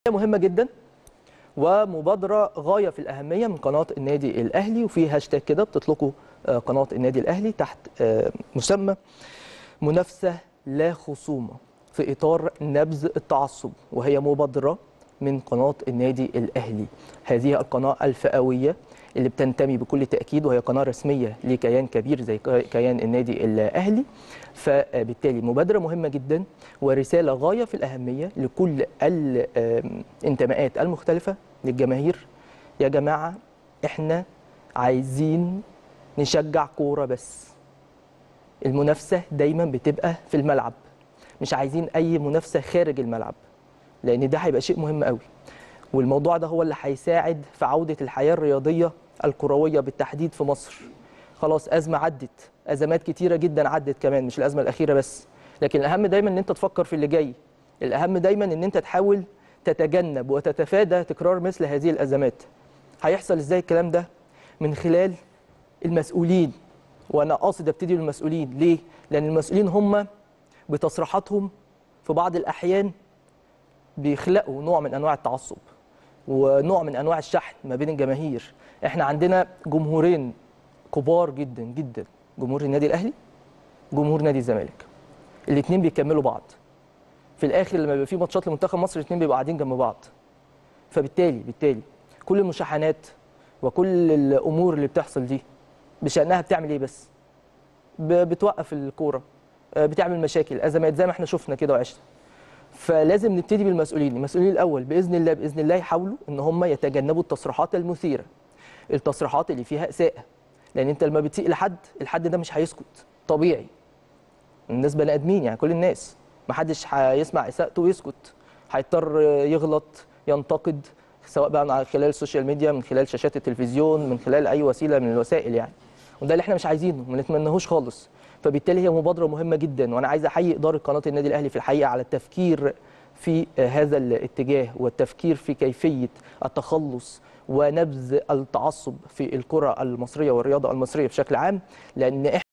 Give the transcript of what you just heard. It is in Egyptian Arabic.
مهمه جدا ومبادره غايه في الاهميه من قناه النادي الاهلي وفي هاشتاج كده بتطلقوا آه، قناه النادي الاهلي تحت آه، مسمى منافسه لا خصومه في اطار نبذ التعصب وهي مبادره من قناه النادي الاهلي هذه القناه الفئويه اللي بتنتمي بكل تاكيد وهي قناه رسميه لكيان كبير زي كيان النادي الاهلي فبالتالي مبادره مهمه جدا ورساله غايه في الاهميه لكل الانتماءات المختلفه للجماهير يا جماعه احنا عايزين نشجع كوره بس المنافسه دايما بتبقى في الملعب مش عايزين اي منافسه خارج الملعب لان ده هيبقى شيء مهم قوي والموضوع ده هو اللي هيساعد في عوده الحياه الرياضيه الكرويه بالتحديد في مصر خلاص ازمه عدت ازمات كتيره جدا عدت كمان مش الازمه الاخيره بس لكن الاهم دايما ان انت تفكر في اللي جاي الاهم دايما ان انت تحاول تتجنب وتتفادى تكرار مثل هذه الازمات هيحصل ازاي الكلام ده من خلال المسؤولين وانا قاصد ابتدي بالمسؤولين ليه لان المسؤولين هم بتصريحاتهم في بعض الاحيان بيخلقوا نوع من انواع التعصب ونوع من انواع الشحن ما بين الجماهير احنا عندنا جمهورين كبار جدا جدا جمهور النادي الاهلي جمهور نادي الزمالك الاثنين بيكملوا بعض في الاخر لما بيبقى في ماتشات لمنتخب مصر الاثنين بيبقوا قاعدين جنب بعض فبالتالي بالتالي كل المشاحنات وكل الامور اللي بتحصل دي بشانها بتعمل ايه بس بتوقف الكوره بتعمل مشاكل ازمات زي ما احنا شفنا كده وعشنا فلازم نبتدي بالمسؤولين المسؤولين الاول باذن الله باذن الله يحاولوا ان هم يتجنبوا التصريحات المثيره التصريحات اللي فيها اساءه لان انت لما بتسيء لحد الحد ده مش هيسكت طبيعي الناس بني ادمين يعني كل الناس ما حدش هيسمع اساءته ويسكت هيضطر يغلط ينتقد سواء بقى من خلال السوشيال ميديا من خلال شاشات التلفزيون من خلال اي وسيله من الوسائل يعني وده اللي احنا مش عايزينه ما نتمناهوش خالص فبالتالي هي مبادره مهمه جدا وانا عايز احيي اداره قناه النادي الاهلي في الحقيقه على التفكير في هذا الاتجاه والتفكير في كيفيه التخلص ونبذ التعصب في الكره المصريه والرياضه المصريه بشكل عام لان